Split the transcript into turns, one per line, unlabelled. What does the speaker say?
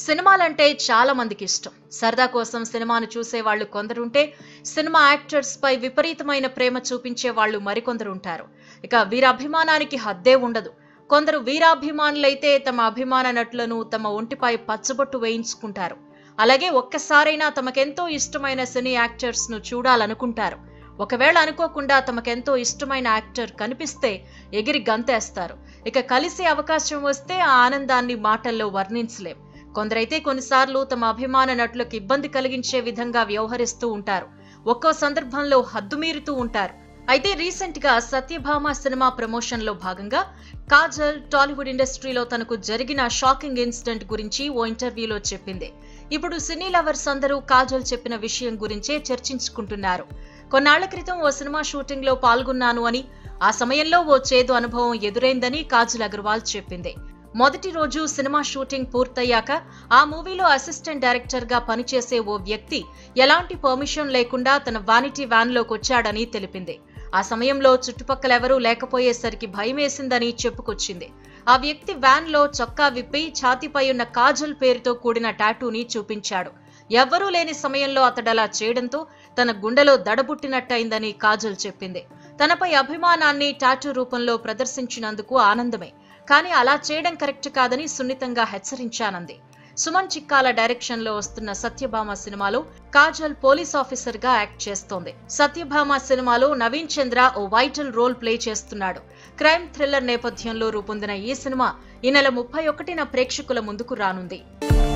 సినిమాలంటే చాలా మందికి ఇష్టం సరదా కోసం సినిమాను చూసే వాళ్ళు కొందరుంటే సినిమా యాక్టర్స్ పై విపరీతమైన ప్రేమ చూపించే వాళ్ళు మరికొందరుంటారు ఇక వీరి అభిమానానికి హద్దే ఉండదు కొందరు వీరాభిమానులైతే తమ అభిమాన నటులను తమ ఒంటిపై పచ్చబొట్టు వేయించుకుంటారు అలాగే ఒక్కసారైనా తమకెంతో ఇష్టమైన సినీ యాక్టర్స్ ను చూడాలనుకుంటారు ఒకవేళ అనుకోకుండా తమకెంతో ఇష్టమైన యాక్టర్ కనిపిస్తే ఎగిరి గంతేస్తారు ఇక కలిసే అవకాశం వస్తే ఆ ఆనందాన్ని మాటల్లో వర్ణించలేం కొందరైతే కొన్నిసార్లు తమ అభిమాన నటులకు ఇబ్బంది కలిగించే విధంగా వ్యవహరిస్తూ ఉంటారు ఒక్కో సందర్భంలో హద్దుమీరుతూ ఉంటారు అయితే రీసెంట్ గా సత్యభామ సినిమా ప్రమోషన్ లో భాగంగా కాజల్ టాలీవుడ్ ఇండస్ట్రీలో తనకు జరిగిన షాకింగ్ ఇన్సిడెంట్ గురించి ఓ ఇంటర్వ్యూలో చెప్పింది ఇప్పుడు సినీ లవర్స్ అందరూ కాజల్ చెప్పిన విషయం గురించే చర్చించుకుంటున్నారు కొన్నాళ్ల క్రితం ఓ సినిమా షూటింగ్ లో పాల్గొన్నాను అని ఆ సమయంలో ఓ చేదు అనుభవం ఎదురైందని కాజల్ అగర్వాల్ చెప్పింది మొదటి రోజు సినిమా షూటింగ్ పూర్తయ్యాక ఆ మూవీలో అసిస్టెంట్ డైరెక్టర్ గా పనిచేసే ఓ వ్యక్తి ఎలాంటి పర్మిషన్ లేకుండా తన వానిటీ వ్యాన్ లోకి వచ్చాడని తెలిపింది ఆ సమయంలో చుట్టుపక్కల ఎవరూ లేకపోయేసరికి భయమేసిందని చెప్పుకొచ్చింది ఆ వ్యక్తి వ్యాన్ లో చొక్కా విప్పి ఛాతీపై ఉన్న కాజల్ పేరుతో కూడిన టాటూని చూపించాడు ఎవ్వరూ లేని సమయంలో అతడలా చేయడంతో తన గుండెలో దడబుట్టినట్టయిందని కాజల్ చెప్పింది తనపై అభిమానాన్ని టాటూ రూపంలో ప్రదర్శించినందుకు ఆనందమే కానీ అలా చేయడం కరెక్ట్ కాదని సున్నితంగా హెచ్చరించానంది సుమన్ చిక్కాల డైరెక్షన్ లో వస్తున్న సత్యభామ సినిమాలో కాజల్ పోలీస్ ఆఫీసర్ గా యాక్ట్ చేస్తోంది సత్యభామ సినిమాలో నవీన్ చంద్ర ఓ వైటల్ రోల్ ప్లే చేస్తున్నాడు క్రైమ్ థ్రిల్లర్ నేపథ్యంలో రూపొందిన ఈ సినిమా ఈ నెల ముప్పై ఒకటిన ప్రేక్షకుల ముందుకు రానుంది